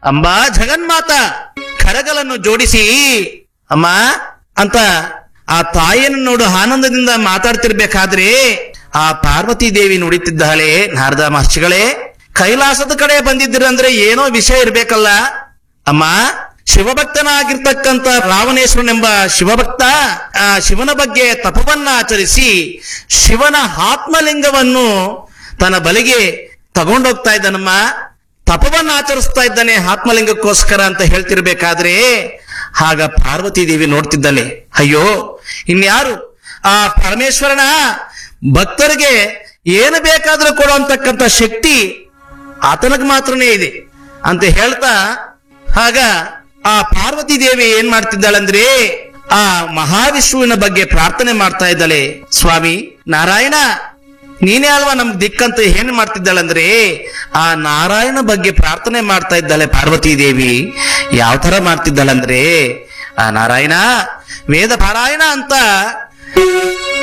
ಅಂಬಾ ಜಗನ್ಮಾತ ಕರಗಳನ್ನು ಜೋಡಿಸಿ ಅಮ್ಮ ಅಂತ ಆ ತಾಯಿಯನ್ನು ನೋಡು ಆನಂದದಿಂದ ಮಾತಾಡ್ತಿರ್ಬೇಕಾದ್ರೆ ಆ ಪಾರ್ವತಿ ದೇವಿ ನುಡಿತಿದ್ದಾಳೆ ನಾರದ ಮಹರ್ಷಿಗಳೇ ಕೈಲಾಸದ ಕಡೆ ಬಂದಿದ್ದೀರಂದ್ರೆ ಏನೋ ವಿಷಯ ಇರ್ಬೇಕಲ್ಲ ಅಮ್ಮ ಶಿವಭಕ್ತನಾಗಿರ್ತಕ್ಕಂಥ ರಾವಣೇಶ್ವರನೆಂಬ ಶಿವಭಕ್ತ ಆ ಶಿವನ ಬಗ್ಗೆ ತಪವನ್ನ ಆಚರಿಸಿ ಶಿವನ ಆತ್ಮಲಿಂಗವನ್ನು ತನ್ನ ಬಲಿಗೆ ತಗೊಂಡೋಗ್ತಾ ಇದ್ದಾನಮ್ಮ ತಪವನ್ನ ಆಚರಿಸ್ತಾ ಇದ್ದಾನೆ ಆತ್ಮಲಿಂಗಕ್ಕೋಸ್ಕರ ಅಂತ ಹೇಳ್ತಿರ್ಬೇಕಾದ್ರೆ ಆಗ ಪಾರ್ವತಿ ದೇವಿ ನೋಡ್ತಿದ್ದಾಳೆ ಅಯ್ಯೋ ಇನ್ಯಾರು ಆ ಪರಮೇಶ್ವರನ ಭಕ್ತರಿಗೆ ಏನು ಬೇಕಾದ್ರೂ ಕೊಡುವಂತಕ್ಕಂಥ ಶಕ್ತಿ ಆತನಿಗೆ ಮಾತ್ರನೇ ಇದೆ ಅಂತ ಹೇಳ್ತಾ ಆಗ ಆ ಪಾರ್ವತಿ ದೇವಿ ಏನ್ ಮಾಡ್ತಿದ್ದಾಳಂದ್ರೆ ಆ ಮಹಾವಿಷ್ಣುವಿನ ಬಗ್ಗೆ ಪ್ರಾರ್ಥನೆ ಮಾಡ್ತಾ ಇದ್ದಾಳೆ ಸ್ವಾಮಿ ನಾರಾಯಣ ನೀನೇ ಅಲ್ವಾ ನಮ್ಗೆ ದಿಕ್ಕಂತ ಏನ್ ಮಾಡ್ತಿದ್ದಾಳಂದ್ರೆ ಆ ನಾರಾಯಣ ಬಗ್ಗೆ ಪ್ರಾರ್ಥನೆ ಮಾಡ್ತಾ ಇದ್ದಾಳೆ ಪಾರ್ವತಿ ದೇವಿ ಯಾವ ತರ ಮಾಡ್ತಿದ್ದಾಳಂದ್ರೆ ಆ ನಾರಾಯಣ ವೇದ ಪಾರಾಯಣ ಅಂತ